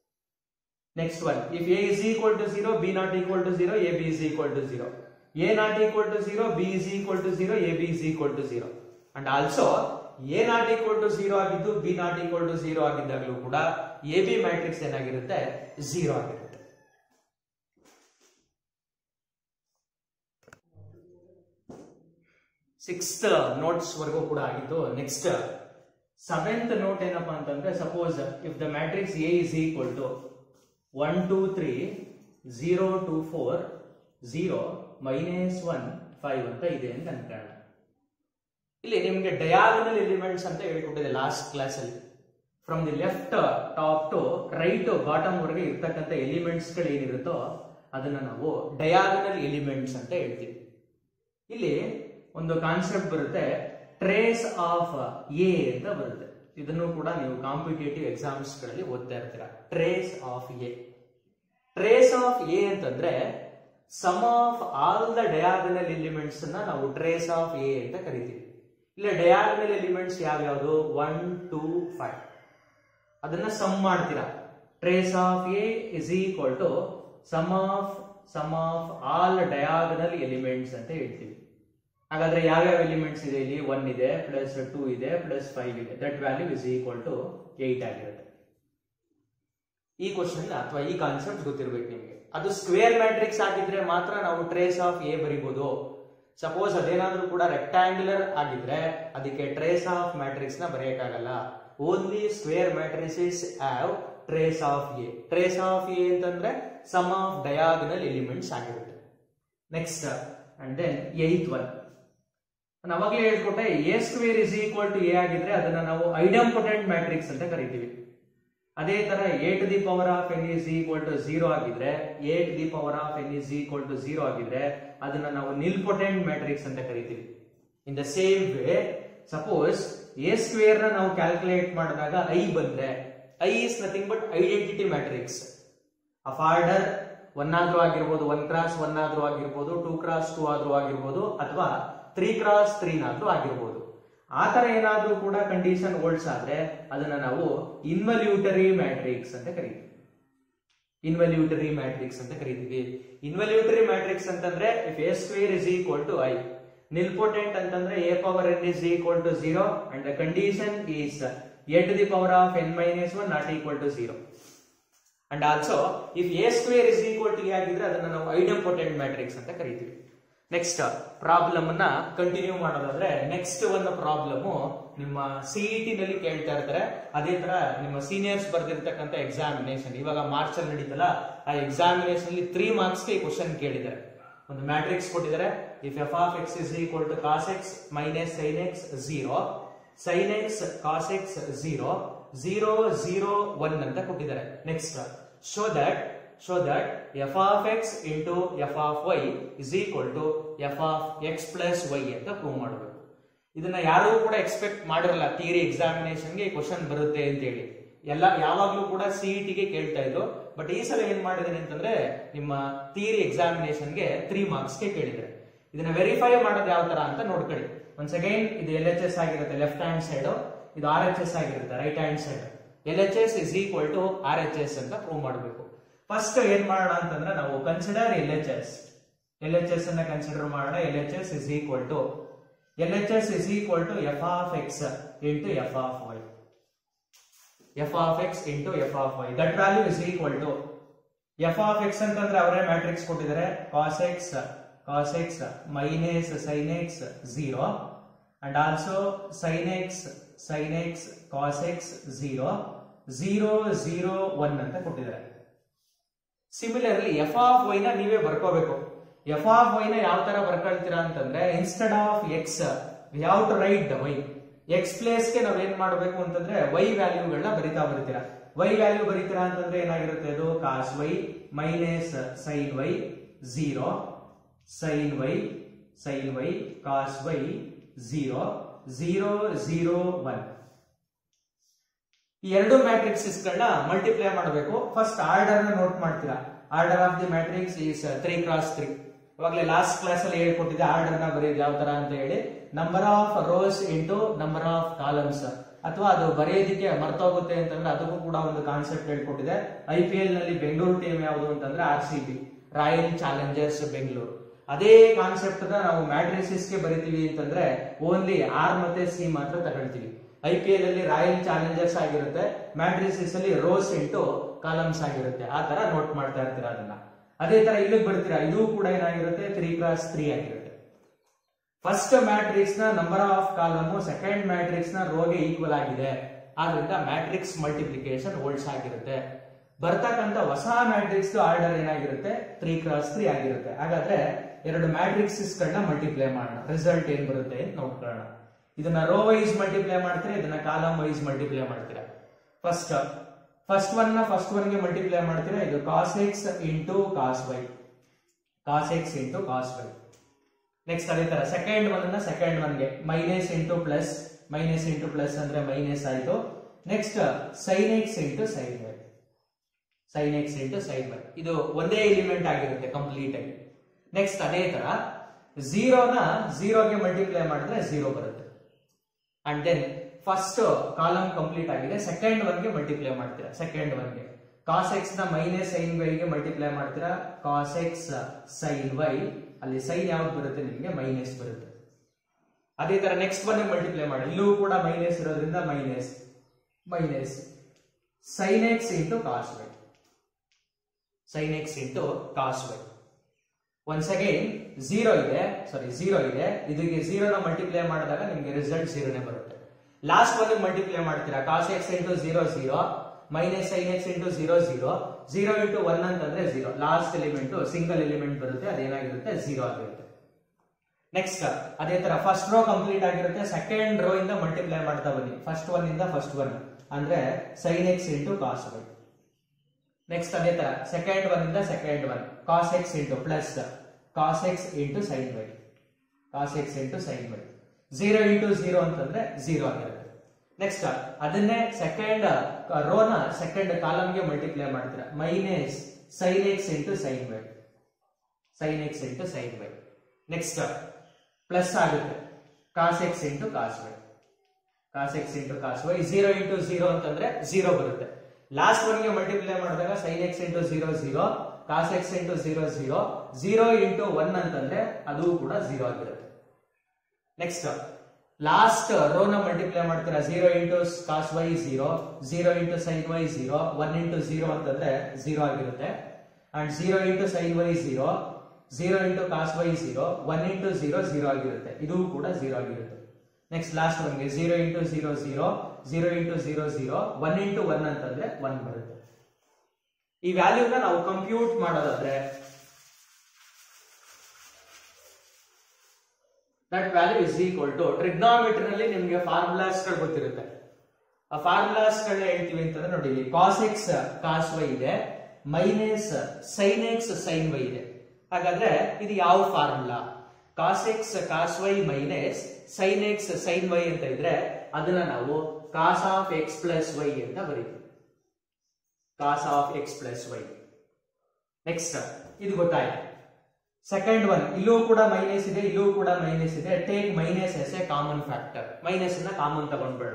Speaker 1: next one if A is equal to zero B not equal to zero A B is equal to zero A not equal to zero B is equal to zero A B is equal to zero and also A not equal to zero ಆಗಿದ್ದು B not equal to zero ಆಗಿದ್ದಾಗಲೂ ಕೂಡ ಎ ಬಿ ಮ್ಯಾಟ್ರಿಕ್ಸ್ ಏನಾಗಿರುತ್ತೆ ಜೀರೋ ಆಗಿರುತ್ತೆ ಸಿಕ್ಸ್ತ್ ನೋಟ್ಸ್ ವರೆಗೂ ಕೂಡ ಆಗಿದ್ದು ನೆಕ್ಸ್ಟ್ ಸೆವೆಂತ್ ನೋಟ್ ಏನಪ್ಪಾ ಅಂತಂದ್ರೆ suppose if the matrix A is equal to one two three zero two four zero minus one five ಅಂತ ಇದೆ ಅಂತ ಅನ್ಕೊಳ್ಳೋಣ ಇಲ್ಲಿ ನಿಮ್ಗೆ ಡಯಾಗನಲ್ ಎಲಿಮೆಂಟ್ಸ್ ಅಂತ ಹೇಳ್ಕೊಟ್ಟಿದೆ ಲಾಸ್ಟ್ ಕ್ಲಾಸ್ ಅಲ್ಲಿ from the left top to right bottom ವರೆಗೆ ಇರ್ತಕ್ಕಂಥ ಎಲಿಮೆಂಟ್ಸ್ ಗಳು ಏನಿರುತ್ತೋ ಅದನ್ನ ನಾವು ಡಯಾಗನಲ್ ಎಲಿಮೆಂಟ್ಸ್ ಅಂತ ಹೇಳ್ತೀವಿ ಇಲ್ಲಿ ಒಂದು ಕಾನ್ಸೆಪ್ಟ್ ಬರುತ್ತೆ ಟ್ರೇಸ್ ಆಫ್ ಎ ಅಂತ ಬರುತ್ತೆ ಇದನ್ನು ಕೂಡ ನೀವು ಕಾಂಪಿಟೇಟಿವ್ ಎಕ್ಸಾಮ್ಸ್ ಗಳಲ್ಲಿ ಓದ್ತಾ ಇರ್ತೀರಾ trace of A trace of A ಅಂತಂದ್ರೆ sum of all the diagonal elements ಅನ್ನ ನಾವು ಟ್ರೇಸ್ ಆಫ್ ಎ ಅಂತ ಕರಿತೀವಿ ಇಲ್ಲಿ ಡಯಾಗನಲ್ ಎಲಿಮೆಂಟ್ಸ್ ಯಾವ್ಯಾವುದು ಒನ್ ಟೂ ಫೈವ್ ಅದನ್ನ ಸಮ್ ಮಾಡ್ತೀರಾ trace of A is equal to sum of sum of all diagonal elements ಅಂತ ಹೇಳ್ತೀವಿ ಹಾಗಾದ್ರೆ ಯಾವ್ಯಾವ ಎಲಿಮೆಂಟ್ಸ್ ಇದೆ ಇಲ್ಲಿ ಒನ್ ಇದೆ ಪ್ಲಸ್ ಟೂ ಇದೆ ಪ್ಲಸ್ ಫೈವ್ ಇದೆ that value is equal to eight ಆಗಿರುತ್ತೆ ಈ ಕ್ವಶನ್ ಅಥವಾ ಈ ಕಾನ್ಸೆಪ್ಟ್ ಗೊತ್ತಿರ್ಬೇಕು ನಿಮಗೆ ಅದು ಸ್ಕ್ವೇರ್ ಮ್ಯಾಟ್ರಿಕ್ಸ್ ಆಗಿದ್ರೆ ಮಾತ್ರ ನಾವು ಟ್ರೇಸ್ ಆಫ್ ಎ ಬರಿಬಹುದು ಸಪೋಸ್ ಅದೇನಾದ್ರೂ ಕೂಡ ರೆಕ್ಟಾಂಗ್ಯುಲರ್ ಆಗಿದ್ರೆ ಅದಕ್ಕೆ ಟ್ರೇಸ್ ಆಫ್ ಮ್ಯಾಟ್ರಿಕ್ಸ್ ನ ಬರೆಯಕ್ಕಾಗಲ್ಲ only square matrices have trace of A trace of A ಅಂತಂದ್ರೆ ಸಮ್ ಆಫ್ ಡಯಾಗನಲ್ ಎಲಿಮೆಂಟ್ಸ್ ಆಗಿರುತ್ತೆ next and then eighth one ನಾನು ಅವಾಗಲೇ ಹೇಳ್ಕೊಟ್ಟೆ A square is equal to A ಆಗಿದ್ರೆ ಅದನ್ನ ನಾವು ಐಡಂಪೊಟೆಂಟ್ ಮ್ಯಾಟ್ರಿಕ್ಸ್ ಅಂತ ಕರಿತೀವಿ ಅದೇ ತರ A to the power of N is equal to zero ಆಗಿದ್ರೆ A to the power of N is equal to zero ಆಗಿದ್ರೆ ಅದನ್ನ ನಾವು ನಿಲ್ಪೊಟೆಂಟ್ ಮ್ಯಾಟ್ರಿಕ್ಸ್ ಅಂತ ಕರಿತೀವಿ in the same way suppose A square ನ ನಾವು ಕ್ಯಾಲ್ಕುಲೇಟ್ ಮಾಡಿದಾಗ ಐ ಬಂದ್ರೆ I is nothing but identity matrix of order one ಆದ್ರೂ ಆಗಿರ್ಬೋದು ಒನ್ ಕ್ರಾಸ್ ಒನ್ ಆದ್ರೂ ಆಗಿರ್ಬೋದು ಟೂ ಕ್ರಾಸ್ ಟೂ ಆದ್ರೂ ಆಗಿರ್ಬೋದು ಅಥವಾ ತ್ರೀ ಕ್ರಾಸ್ ತ್ರೀನಾದ್ರೂ ಆಗಿರ್ಬೋದು ಆ ತರ ಏನಾದ್ರೂ ಕೂಡ ಕಂಡೀಷನ್ ಹೋಲ್ಡ್ಸ್ ಆದ್ರೆ ಅದನ್ನ ನಾವು ಇನ್ವಲ್ಯೂಟರಿ ಮ್ಯಾಟ್ರಿಕ್ಸ್ ಅಂತ ಕರಿತೀವಿ ಇನ್ವಲ್ಯೂಟರಿ ಮ್ಯಾಟ್ರಿಕ್ಸ್ ಅಂತ ಕರಿತೀವಿ ಇನ್ವಲ್ಯೂಟರಿ ಮ್ಯಾಟ್ರಿಕ್ಸ್ ಅಂತಂದ್ರೆ if A square is equal to I nilpotent ಅಂತಂದ್ರೆ A power N is equal to zero and the condition is A to the power of N minus one not equal to zero and also if A square is equal to A ಆಗಿದ್ರೆ ಅದನ್ನ ನಾವು ಐಡಂಪೊಟೆಂಟ್ ಮ್ಯಾಟ್ರಿಕ್ಸ್ ಅಂತ ಕರಿತೀವಿ ನೆಕ್ಸ್ಟ್ ಪ್ರಾಬ್ಲಮ್ ಅನ್ನ ಕಂಟಿನ್ಯೂ ಮಾಡೋದಾದ್ರೆ ನೆಕ್ಸ್ಟ್ ಒಂದು ಪ್ರಾಬ್ಲಮ್ ನಿಮ್ಮ ಸಿಇಟಿ ನಲ್ಲಿ ಕೇಳ್ತಾ ಇರ್ತಾರೆ ಅದೇ ತರ ನಿಮ್ಮ ಸೀನಿಯರ್ಸ್ ಬರ್ದಿರ್ತಕ್ಕಂಥ ಎಕ್ಸಾಮಿನೇಷನ್ ಇವಾಗ ಮಾರ್ಚ್ ಅಲ್ಲಿ ನಡೀತಲ್ಲ ಆ ಎಕ್ಸಾಮಿನೇಷನ್ ಅಲ್ಲಿ ತ್ರೀ ಮಾರ್ಕ್ಸ್ ಗೆ ಕ್ವಶನ್ ಕೇಳಿದ್ದಾರೆ ಒಂದು ಮ್ಯಾಟ್ರಿಕ್ಸ್ ಕೊಟ್ಟಿದ್ದಾರೆ if F of X is equal to cos X minus sine X zero sine X cos X zero zero zero one ಅಂತ ಕೊಟ್ಟಿದ್ದಾರೆ next show that show that F of X into F of Y is equal to F of X plus Y ಅಂತ ಪ್ರೂವ್ ಮಾಡಬೇಕು ಇದನ್ನ ಯಾರು ಕೂಡ ಎಕ್ಸ್ಪೆಕ್ಟ್ ಮಾಡಿರಲ್ಲ ಥಿಯರಿ ಎಕ್ಸಾಮಿನೇಷನ್ಗೆ ಕ್ವಶನ್ ಬರುತ್ತೆ ಅಂತ ಹೇಳಿ ಎಲ್ಲ ಯಾವಾಗ್ಲೂ ಕೂಡ ಸಿಇಟಿಗೆ ಕೇಳ್ತಾ ಇದ್ರು ಬಟ್ ಈ ಸಲ ಏನ್ ಮಾಡಿದ್ದೀನಿ ಅಂತಂದ್ರೆ ನಿಮ್ಮ ಥಿಯರಿ ಎಕ್ಸಾಮಿನೇಷನ್ಗೆ ತ್ರೀ ಮಾರ್ಕ್ಸ್ಗೆ ಕೇಳಿದ್ರೆ ಇದನ್ನ ವೆರಿಫೈ ಮಾಡೋದು ಯಾವ ತರ ಅಂತ ನೋಡ್ಕೊಳ್ಳಿ ಒನ್ಸ್ ಅಗೈನ್ ಇದು ಎಲ್ ಎಚ್ ಎಸ್ ಆಗಿರುತ್ತೆ ಲೆಫ್ಟ್ ಹ್ಯಾಂಡ್ ಸೈಡ್ ಇದು ಆರ್ ಎಚ್ ಎಸ್ ಆಗಿರುತ್ತೆ right hand side L H S is equal to R H S ಅಂತ ಪ್ರೂವ್ ಮಾಡಬೇಕು ಫಸ್ಟ್ ಏನ್ ಮಾಡೋಣ ಅಂತಂದ್ರೆ ನಾವು consider L H S L H S ಅನ್ನ ಕನ್ಸಿಡರ್ ಮಾಡೋಣ L H S is equal to L H S is equal to F of X into F of y f of X into F of y that value is equal to F of x ಅಂತಂದ್ರೆ ಅವರೇ ಮ್ಯಾಟ್ರಿಕ್ಸ್ ಕೊಟ್ಟಿದ್ದಾರೆ cos x cos X minus sine X zero and also sine x sine X cos X zero zero zero one ಅಂತ ಕೊಟ್ಟಿದ್ದಾರೆ ಸಿಮಿಲರ್ಲಿ ಎಫ್ ಆಫ್ ವೈ ನ ನೀವೇ ಬರ್ಕೋಬೇಕು ಎಫ್ ಆಫ್ ವೈ ನ ಯಾವ ತರ ಬರ್ಕೊಳ್ತೀರಾ ಅಂತಂದ್ರೆ ಇನ್ಸ್ಟೆಡ್ ಆಫ್ ಎಕ್ಸ್ ಯಾವ to write the y x place ಗೆ ನಾವ್ ಏನ್ ಮಾಡ್ಬೇಕು ಅಂತಂದ್ರೆ ವೈ ವ್ಯಾಲ್ಯೂಗಳನ್ನ ಬರಿತಾ ಬರ್ತೀರಾ ವೈ ವ್ಯಾಲ್ಯೂ ಬರೀತೀರಾ ಅಂತಂದ್ರೆ ಏನಾಗಿರುತ್ತೆ ಅದು cos y minus sine y zero sine y sine y cos y zero zero zero one ಈ ಎರಡು ಮ್ಯಾಟ್ರಿಕ್ಸಸ್ ಗಳನ್ನ ಮಲ್ಟಿಪ್ಲೈ ಮಾಡಬೇಕು ಫಸ್ಟ್ ಆರ್ಡರ್ ನ ನೋಟ್ ಮಾಡ್ತೀರಾ order of the matrix is three cross three ಇವಾಗಲೇ ಲಾಸ್ಟ್ ಕ್ಲಾಸ್ ಅಲ್ಲಿ ಹೇಳ್ಕೊಟ್ಟಿದ್ದೆ ಆರ್ಡರ್ ನ ಬರೆಯೋದು ಯಾವ ತರ ಅಂತ ಹೇಳಿ number of rows into number of columns ಅಥವಾ ಅದು ಬರೆಯೋದಿಕ್ಕೆ ಮರ್ತೋಗುತ್ತೆ ಅಂತಂದ್ರೆ ಅದಕ್ಕೂ ಕೂಡ ಒಂದು ಕಾನ್ಸೆಪ್ಟ್ ಹೇಳ್ಕೊಟ್ಟಿದೆ ಐ ಪಿ ಎಲ್ ನಲ್ಲಿ ಬೆಂಗಳೂರು ಟೀಮ್ ಯಾವುದು ಅಂತಂದ್ರೆ R C B Royal Challengers Bengaluru ಅದೇ ಕಾನ್ಸೆಪ್ಟ್ ನ ನಾವು ಮ್ಯಾಟ್ರಿಸಸ್ ಗೆ ಬರಿತೀವಿ ಅಂತಂದ್ರೆ ಓನ್ಲಿ ಆರ್ ಮತ್ತೆ ಸಿ ಮಾತ್ರ ತಗೊಳ್ತೀವಿ ಐ ಪಿ ಎಲ್ ಅಲ್ಲಿ ರಾಯಲ್ ಚಾಲೆಂಜರ್ಸ್ ಆಗಿರುತ್ತೆ ಮ್ಯಾಟ್ರಿಸಸ್ ಅಲ್ಲಿ ರೋಸ್ ಇಂಟು ಕಾಲಮ್ಸ್ ಆಗಿರುತ್ತೆ ಆ ತರ ನೋಟ್ ಮಾಡ್ತಾ ಇರ್ತೀರಾ ಅದನ್ನ ಅದೇ ತರ ಇಲ್ಲಿಗೆ ಬರ್ತೀರಾ ಇದು ಕೂಡ ಏನಾಗಿರುತ್ತೆ ತ್ರೀ ಕ್ರಾಸ್ ತ್ರೀ ಆಗಿರುತ್ತೆ ಫಸ್ಟ್ ಮ್ಯಾಟ್ರಿಕ್ಸ್ ನ number of column second matrix ನ ರೋಗೆ ಈಕ್ವಲ್ ಆಗಿದೆ ಆದ್ರಿಂದ ಮ್ಯಾಟ್ರಿಕ್ಸ್ ಮಲ್ಟಿಪ್ಲಿಕೇಶನ್ ಹೋಲ್ಡ್ಸ್ ಆಗಿರುತ್ತೆ ಬರ್ತಕ್ಕಂತ ಹೊಸ ಮ್ಯಾಟ್ರಿಕ್ಸ್ ಆರ್ಡರ್ ಏನಾಗಿರುತ್ತೆ ತ್ರೀ ಕ್ರಾಸ್ ತ್ರೀ ಆಗಿರುತ್ತೆ ಹಾಗಾದ್ರೆ ಎರಡು ಮ್ಯಾಟ್ರಿಕ್ಸಸ್ ಗಳನ್ನ ಮಲ್ಟಿಪ್ಲೈ ಮಾಡೋಣ ರಿಸಲ್ಟ್ ಏನ್ ಬರುತ್ತೆ ಅಂತ ನೋಡ್ಕೊಳ್ಳೋಣ ಇದನ್ನ ರೋ ವೈಸ್ ಮಲ್ಟಿಪ್ಲೈ ಮಾಡ್ತೀರಾ ಇದನ್ನ ಕಾಲಮ್ ವೈಸ್ ಮಲ್ಟಿಪ್ಲೈ ಮಾಡ್ತೀರಾ ಫಸ್ಟ್ ಫಸ್ಟ್ ಒನ್ ನ ಫಸ್ಟ್ ಒನ್ ಗೆ ಮಲ್ಟಿಪ್ಲೈ ಮಾಡ್ತೀರಾ ಇದು cos x into cos y cos x into cos y next ಅದೇ ತರ ಸೆಕೆಂಡ್ ಒನ್ ಅನ್ನ ಸೆಕೆಂಡ್ ಒನ್ಗೆ minus into plus minus into plus ಅಂದ್ರೆ ಮೈನಸ್ ಆಯ್ತು next sine x into sine y sine x into sine y ಇದು ಒಂದೇ ಎಲಿಮೆಂಟ್ ಆಗಿರುತ್ತೆ ಕಂಪ್ಲೀಟ್ ಆಗಿ ನೆಕ್ಸ್ಟ್ ಅದೇ ತರ ಝೀರೋನ ಝೀರೋಗೆ ಮಲ್ಟಿಪ್ಲೈ ಮಾಡಿದ್ರೆ ಝೀರೋ ಬರುತ್ತೆ and then first column complete ಆಗಿದೆ ಸೆಕೆಂಡ್ ಒನ್ಗೆ ಮಲ್ಟಿಪ್ಲೈ ಮಾಡ್ತೀರಾ ಸೆಕೆಂಡ್ ಒನ್ಗೆ ಕಾಸ್ ಎಕ್ಸ್ ನ ಮೈನಸ್ ಸೈನ್ ವೈಗೆ ಮಲ್ಟಿಪ್ಲೈ ಮಾಡ್ತೀರಾ ಕಾಸ್ ಎಕ್ಸ್ ಸೈನ್ ವೈ ಅಲ್ಲಿ ಸೈನ್ ಯಾವ್ದು ಬರುತ್ತೆ ನಿಮಗೆ ಮೈನಸ್ ಬರುತ್ತೆ ಅದೇ ತರ ನೆಕ್ಸ್ಟ್ ಒನ್ ಮಲ್ಟಿಪ್ಲೈ ಮಾಡಿ ಇಲ್ಲೂ ಕೂಡ ಮೈನಸ್ ಇರೋದ್ರಿಂದ minus minus sine x into cos y sine x into cos y once again zero ಇದೆ ಸಾರಿ ಝೀರೋ ಇದೆ ಇದಕ್ಕೆ ಝೀರೋನ ಮಲ್ಟಿಪ್ಲೈ ಮಾಡಿದಾಗ ನಿಮ್ಗೆ ರಿಸಲ್ಟ್ ಝೀರೋನೇ ಬರುತ್ತೆ ಲಾಸ್ಟ್ ಒನ್ ಮಲ್ಟಿಪ್ಲೈ ಮಾಡ್ತೀರಾ cos x into zero zero minus sine x into zero zero zero into one ಅಂತಂದ್ರೆ zero last element single element ಬರುತ್ತೆ ಅದೇನಾಗಿರುತ್ತೆ ಝೀರೋ ಆಗಿರುತ್ತೆ ನೆಕ್ಸ್ಟ್ ಅದೇ ತರ ಫಸ್ಟ್ ರೋ ಕಂಪ್ಲೀಟ್ ಆಗಿರುತ್ತೆ ಸೆಕೆಂಡ್ ರೋ ಇಂದ ಮಲ್ಟಿಪ್ಲೈ ಮಾಡ್ತಾ ಬನ್ನಿ ಫಸ್ಟ್ ಒನ್ ಇಂದ ಫಸ್ಟ್ ಒನ್ ಅಂದ್ರೆ sine x into cos y next ಅದೇ ತರ ಸೆಕೆಂಡ್ ಒನ್ ಇಂದ second one cos x into plus cos x into sine y cos x into sine y zero into zero ಅಂತಂದ್ರೆ ಝೀರೋ ಆಗಿರುತ್ತೆ ನೆಕ್ಸ್ಟ್ ಅದನ್ನೇ ಸೆಕೆಂಡ್ ರೋನ ಸೆಕೆಂಡ್ ಕಾಲಮ್ಗೆ ಮಲ್ಟಿಪ್ಲೈ ಮಾಡ್ತೀರಾ minus sine x into sine y sine x into sine y next plus ಆಗುತ್ತೆ cos x into cos y cos x into cos y zero into zero ಅಂತಂದ್ರೆ ಝೀರೋ ಬರುತ್ತೆ ಲಾಸ್ಟ್ ಒನ್ಗೆ ಮಲ್ಟಿಪ್ಲೈ ಮಾಡಿದಾಗ sine x into zero zero cos x into zero zero zero into one ಅಂತಂದ್ರೆ ಅದು ಕೂಡ ಝೀರೋ ಆಗಿರುತ್ತೆ ನೆಕ್ಸ್ಟ್ ಲಾಸ್ಟ್ ರೋನ ಮಲ್ಟಿಪ್ಲೈ ಮಾಡ್ತೀರಾ zero into cos y zero zero into sine y zero one into zero ಅಂತಂದ್ರೆ ಝೀರೋ ಆಗಿರುತ್ತೆ and zero into sine y zero zero into cos y zero one into zero zero ಆಗಿರುತ್ತೆ ಇದು ಕೂಡ ಝೀರೋ ಆಗಿರುತ್ತೆ ನೆಕ್ಸ್ಟ್ ಲಾಸ್ಟ್ ಒನ್ಗೆ zero into zero zero zero into zero zero one into one ಅಂತಂದ್ರೆ ಒನ್ ಬರುತ್ತೆ ಈ ವ್ಯಾಲ್ಯೂನ ನಾವು ಕಂಪ್ಯೂಟ್ ಮಾಡೋದಾದ್ರೆ that value is equal to trigonometry ನಲ್ಲಿ ನಿಮ್ಗೆ ಫಾರ್ಮುಲಾಸ್ ಗಳು ಗೊತ್ತಿರುತ್ತೆ ಆ ಫಾರ್ಮುಲಾಸ್ ಗಳು ಹೇಳ್ತೀವಿ ಅಂತಂದ್ರೆ ನೋಡಿ ಇಲ್ಲಿ ಕಾಸ್ ಎಕ್ಸ್ ಕಾಸ್ ವೈ ಇದೆ minus sine x sine y ಇದೆ ಹಾಗಾದ್ರೆ ಇದು ಯಾವ formula cos x cos y minus sine x sine y ಅಂತ ಇದ್ರೆ ಅದನ್ನ ನಾವು cos of X plus Y ಅಂತ ಬರೀತೀವಿ cos of X plus y next ಇದು ಗೊತ್ತಾಯ್ತು ಸೆಕೆಂಡ್ ಒನ್ ಇಲ್ಲೂ ಕೂಡ ಮೈನಸ್ ಇದೆ ಇಲ್ಲೂ ಕೂಡ ಮೈನಸ್ ಇದೆ take minus as a common factor minus ಅನ್ನ ಕಾಮನ್ ತಗೊಂಡ್ಬೇಡ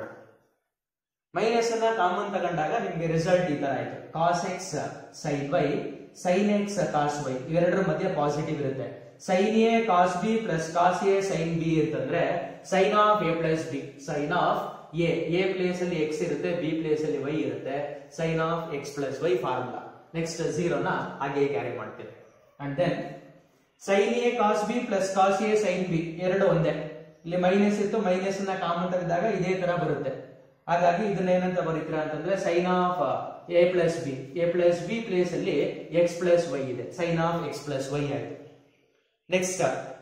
Speaker 1: ಮೈನಸ್ ಅನ್ನ ಕಾಮನ್ ತಗೊಂಡಾಗ ನಿಮ್ಗೆ ರಿಸಲ್ಟ್ ಈ ತರ ಆಯ್ತು cos x sine y sine X cos y ಇವೆರಡರ ಮಧ್ಯೆ ಪಾಸಿಟಿವ್ ಇರುತ್ತೆ sine a cos b plus cos a sine b ಅಂತಂದ್ರೆ sine of a plus b sine of a a place ಅಲ್ಲಿ ಎಕ್ಸ್ ಇರುತ್ತೆ ಬಿ ಪ್ಲೇಸ್ ಅಲ್ಲಿ ವೈ ಇರುತ್ತೆ sine of X plus y formula next ಝೀರೋನ ಹಾಗೆ ಕ್ಯಾರಿ ಮಾಡ್ತೇವೆ and then sine a cos b plus cos a sine b ಎರಡು ಒಂದೇ ಇಲ್ಲಿ ಮೈನಸ್ ಇತ್ತು ಮೈನಸ್ ನ ಕಾಮನ್ ತೆಗೆದಾಗ ಇದೇ ತರ ಬರುತ್ತೆ ಹಾಗಾಗಿ ಇದನ್ನ ಏನಂತ ಬರೀತೀರಾ ಅಂತಂದ್ರೆ sine of a plus B A plus b place ಅಲ್ಲಿ ಎಕ್ಸ್ ಪ್ಲಸ್ ವೈ ಇದೆ sine of X plus y ಆಯ್ತು next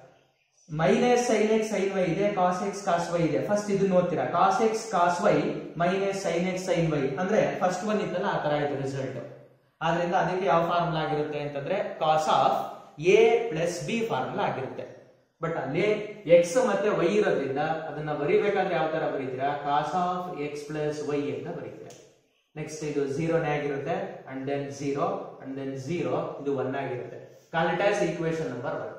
Speaker 1: minus sine x sine y ಇದೆ ಕಾಸ್ ಎಕ್ಸ್ ಕಾಸ್ ವೈ ಇದೆ ಫಸ್ಟ್ ಇದನ್ನ ಓದ್ತೀರಾ cos x cos y minus sine x sine y ಅಂದ್ರೆ ಫಸ್ಟ್ ಒನ್ ಇತ್ತಲ್ಲ ಆ ತರ ಆಯ್ತು ರಿಸಲ್ಟ್ ಆದ್ರಿಂದ ಅದಕ್ಕೆ ಯಾವ ಫಾರ್ಮುಲಾ ಆಗಿರುತ್ತೆ ಅಂತಂದ್ರೆ cos of a plus b formula ಆಗಿರುತ್ತೆ ಬಟ್ ಅಲ್ಲಿ ಎಕ್ಸ್ ಮತ್ತೆ ವೈ ಇರೋದ್ರಿಂದ ಅದನ್ನ ಬರಿಬೇಕಾದ್ರೆ ಯಾವ ತರ ಬರೀತೀರಾ cos of X plus Y ಅಂತ ಬರೀತೀರಾ ನೆಕ್ಸ್ಟ್ ಇದು ಝೀರೋನೇ ಆಗಿರುತ್ತೆ and then zero and then zero ಇದು ಒನ್ ಆಗಿರುತ್ತೆ call it as equation number one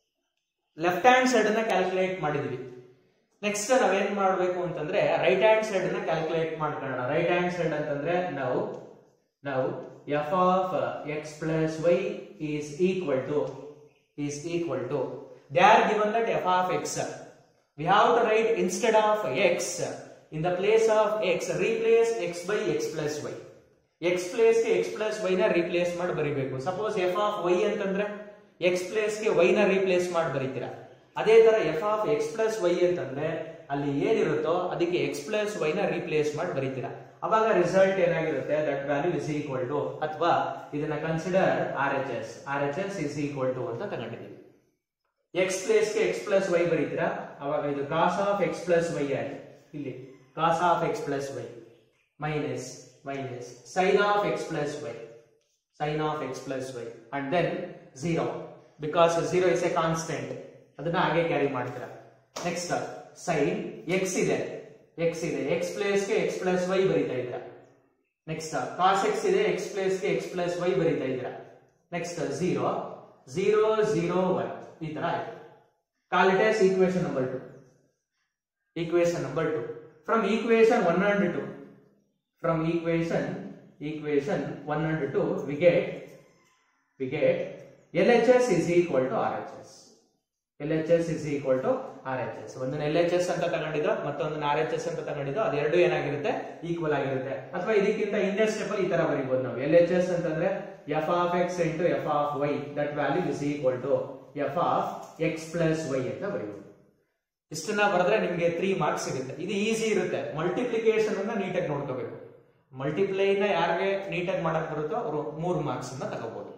Speaker 1: left hand side ಅನ್ನ ಕ್ಯಾಲ್ಕುಲೇಟ್ ಮಾಡಿದ್ವಿ ನೆಕ್ಸ್ಟ್ ನಾವೇನ್ ಮಾಡಬೇಕು ಅಂತಂದ್ರೆ ರೈಟ್ ಹ್ಯಾಂಡ್ ಸೈಡ್ ಅನ್ನ ಕ್ಯಾಲ್ಕುಲೇಟ್ ಮಾಡ್ಕೊಳ್ಳೋಣ ರೈಟ್ ಹ್ಯಾಂಡ್ ಸೈಡ್ ಅಂತಂದ್ರೆ ನಾವು ನಾವು F of X plus y is equal to is equal to they are given that F of x we have to write instead of x in the place of x replace x by x plus y x place ಗೆ ಎಕ್ಸ್ ಪ್ಲಸ್ ವೈ ನ ರೀಪ್ಲೇಸ್ ಮಾಡಿ ಬರಿಬೇಕು ಸಪೋಸ್ ಎಫ್ ಆಫ್ ವೈ ಅಂತಂದ್ರೆ ಎಕ್ಸ್ ಪ್ಲೇಸ್ ಗೆ ವೈ ನ ರೀಪ್ಲೇಸ್ ಮಾಡಿ ಬರೀತೀರಾ ಅದೇ ತರ f of X plus y ಅಂತಂದ್ರೆ ಅಲ್ಲಿ ಏನಿರುತ್ತೋ ಅದಕ್ಕೆ ಎಕ್ಸ್ ಪ್ಲಸ್ ವೈ ನ ರೀಪ್ಲೇಸ್ ಮಾಡಿ ಬರೀತೀರಾ ಅವಾಗ ರಿಸಲ್ಟ್ ಏನಾಗಿರುತ್ತೆ that value is equal to ಅಥವಾ ಇದನ್ನ consider R H S R H S is equal to ಅಂತ ತಗೊಂಡಿದ್ದೀವಿ ಎಕ್ಸ್ ಪ್ಲೇಸ್ ಗೆ ಎಕ್ಸ್ ಪ್ಲಸ್ ವೈ ಬರೀತೀರಾ ಅವಾಗ ಇದು cos of X plus y ಆಯ್ತು ಇಲ್ಲಿ cos of X plus y minus minus sine of X plus y sine of X plus y and then zero because zero is a constant ಅದನ್ನ ಹಾಗೆ ಕ್ಯಾರಿ ಮಾಡ್ತೀರಾ ನೆಕ್ಸ್ಟ್ ಸೈನ್ ಎಕ್ಸ್ ಇದೆ ಎಕ್ಸ್ ಇದೆ ಎಕ್ಸ್ ಪ್ಲೇಸ್ಗೆ ಎಕ್ಸ್ ಪ್ಲಸ್ ವೈ ಬರೀತಾ ಇದ್ದೀರಾ ನೆಕ್ಸ್ಟ್ ಕಾಸ್ ಎಕ್ಸ್ ಇದೆ ಎಕ್ಸ್ ಪ್ಲೇಸ್ಗೆ ಎಕ್ಸ್ ಪ್ಲಸ್ ವೈ ಬರೀತಾ ಇದ್ದೀರಾ next zero zero zero one ಈ ತರ ಆಯ್ತು call it as equation number two equation number two from equation one and two from equation equation one and two we get we get L H S is equal to R H S L H S is equal to R H S ಒಂದನ್ನ ಎಲ್ ಎಚ್ ಎಸ್ ಅಂತ ತಗೊಂಡಿದ್ದು ಮತ್ತೊಂದನ್ನ ಆರ್ ಎಚ್ ಎಸ್ ಅಂತ ತಗೊಂಡಿದ್ದು ಅದೆರಡು ಏನಾಗಿರುತ್ತೆ ಈಕ್ವಲ್ ಆಗಿರುತ್ತೆ ಅಥವಾ ಇದಕ್ಕಿಂತ ಹಿಂದೆ ಸ್ಟೆಪ್ ಅಲ್ಲಿ ಈ ತರ ಬರೀಬಹುದು ನಾವು ಎಲ್ ಎಚ್ ಎಸ್ ಅಂತಂದ್ರೆ f of X into F of y that value is equal to F of X plus Y ಅಂತ ಬರೀಬಹುದು ಇಷ್ಟನ್ನ ಬರೆದ್ರೆ ನಿಮ್ಗೆ ತ್ರೀ ಮಾರ್ಕ್ಸ್ ಸಿಗುತ್ತೆ ಇದು ಈಸಿ ಇರುತ್ತೆ ಮಲ್ಟಿಪ್ಲಿಕೇಶನ್ ಅನ್ನ ನೀಟಾಗಿ ನೋಡ್ಕೋಬೇಕು ಮಲ್ಟಿಪ್ಲೈನ ಯಾರಿಗೆ ನೀಟಾಗಿ ಮಾಡಕ್ ಬರುತ್ತೋ ಅವರು ಮೂರು ಮಾರ್ಕ್ಸ್ ಅನ್ನ ತಗೋಬಹುದು